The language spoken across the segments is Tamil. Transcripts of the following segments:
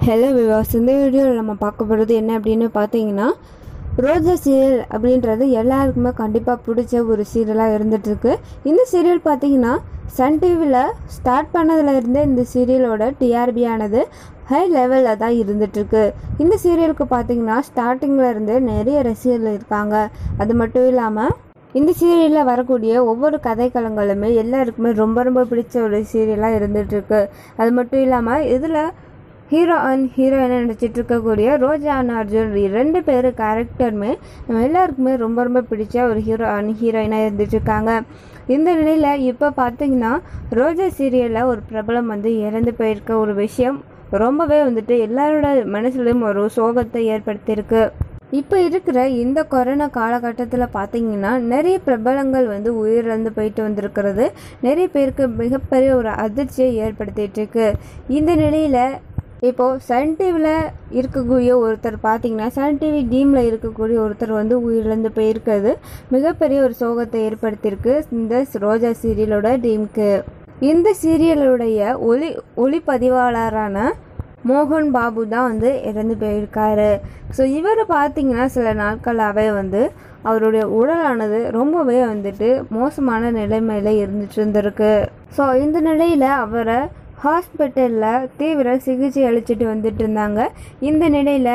ஹலோ விவாஸ் இந்த வீடியோவில் நம்ம பார்க்க போகிறது என்ன அப்படின்னு பார்த்தீங்கன்னா ரோஜா சீரியல் அப்படின்றது எல்லாருக்குமே கண்டிப்பாக பிடிச்ச ஒரு சீரியலாக இருந்துகிட்ருக்கு இந்த சீரியல் பார்த்தீங்கன்னா சன் டிவியில் ஸ்டார்ட் பண்ணதுலேருந்தே இந்த சீரியலோட டிஆர்பி ஆனது ஹை லெவலில் தான் இருந்துகிட்ருக்கு இந்த சீரியலுக்கு பார்த்தீங்கன்னா ஸ்டார்டிங்கில் இருந்தே நிறைய ரசிகர்கள் இருக்காங்க அது மட்டும் இல்லாமல் இந்த சீரியலில் வரக்கூடிய ஒவ்வொரு கதைக்களங்களுமே எல்லாருக்குமே ரொம்ப ரொம்ப பிடிச்ச ஒரு சீரியலாக இருந்துகிட்ருக்கு அது மட்டும் இல்லாமல் இதில் ஹீரோ அண்ட் ஹீரோயினை நடிச்சிட்டு இருக்கக்கூடிய ரோஜா அண்ட் அர்ஜுன் ரெண்டு பேர் கேரக்டருமே நம்ம எல்லாருக்குமே ரொம்ப ரொம்ப பிடிச்ச ஒரு ஹீரோ அண்ட் ஹீரோயினாக இருந்துட்டு இருக்காங்க இந்த நிலையில் இப்போ பார்த்தீங்கன்னா ரோஜா சீரியலில் ஒரு பிரபலம் வந்து இறந்து போயிருக்க ஒரு விஷயம் ரொம்பவே வந்துட்டு எல்லாரோட மனசுலையும் ஒரு சோகத்தை ஏற்படுத்தியிருக்கு இப்போ இருக்கிற இந்த கொரோனா காலகட்டத்தில் பார்த்தீங்கன்னா நிறைய பிரபலங்கள் வந்து உயிரிழந்து போயிட்டு வந்திருக்கிறது நிறைய பேருக்கு மிகப்பெரிய ஒரு அதிர்ச்சியை ஏற்படுத்திட்டு இருக்கு இந்த நிலையில் இப்போது சன் டிவியில் இருக்கக்கூடிய ஒருத்தர் பார்த்தீங்கன்னா சன் டிவி டீமில் இருக்கக்கூடிய ஒருத்தர் வந்து உயிரிழந்து போயிருக்கிறது மிகப்பெரிய ஒரு சோகத்தை ஏற்படுத்தியிருக்கு இந்த ரோஜா சீரியலோட டீமுக்கு இந்த சீரியலுடைய ஒளி ஒளிப்பதிவாளரான மோகன் பாபு தான் வந்து இறந்து போயிருக்காரு ஸோ இவர் பார்த்தீங்கன்னா சில நாட்களாகவே வந்து அவருடைய உடலானது ரொம்பவே வந்துட்டு மோசமான நிலைமையில் இருந்துட்டு இருந்திருக்கு ஸோ இந்த நிலையில் அவரை ஹாஸ்பிட்டலில் தீவிர சிகிச்சை அளிச்சுட்டு வந்துட்டு இருந்தாங்க இந்த நிலையில்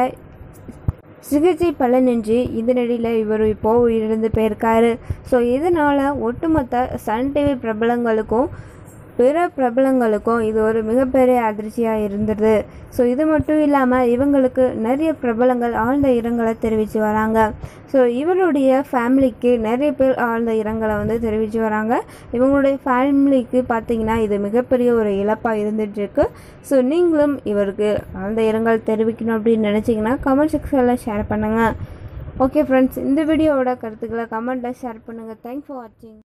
சிகிச்சை பலனின்றி இந்த நிலையில் இவர் இப்போ உயிரிழந்து போயிருக்காரு ஸோ இதனால் ஒட்டுமொத்த சன் டிவி பிரபலங்களுக்கும் பிற பிரபலங்களுக்கும் இது ஒரு மிகப்பெரிய அதிர்ச்சியாக இருந்தது ஸோ இது மட்டும் இல்லாமல் இவங்களுக்கு நிறைய பிரபலங்கள் ஆழ்ந்த இரங்கலை தெரிவித்து வராங்க ஸோ இவருடைய ஃபேமிலிக்கு நிறைய பேர் ஆழ்ந்த இரங்கலை வந்து தெரிவித்து வராங்க இவங்களுடைய ஃபேமிலிக்கு பார்த்தீங்கன்னா இது மிகப்பெரிய ஒரு இழப்பாக இருந்துட்டு இருக்கு ஸோ நீங்களும் இவருக்கு ஆழ்ந்த இரங்கல் தெரிவிக்கணும் அப்படின்னு நினச்சிங்கன்னா கமெண்ட் செக்ஷனில் ஷேர் பண்ணுங்கள் ஓகே ஃப்ரெண்ட்ஸ் இந்த வீடியோவோட கருத்துக்களை கமெண்ட்டில் ஷேர் பண்ணுங்கள் தேங்க்ஸ் ஃபார் வாட்சிங்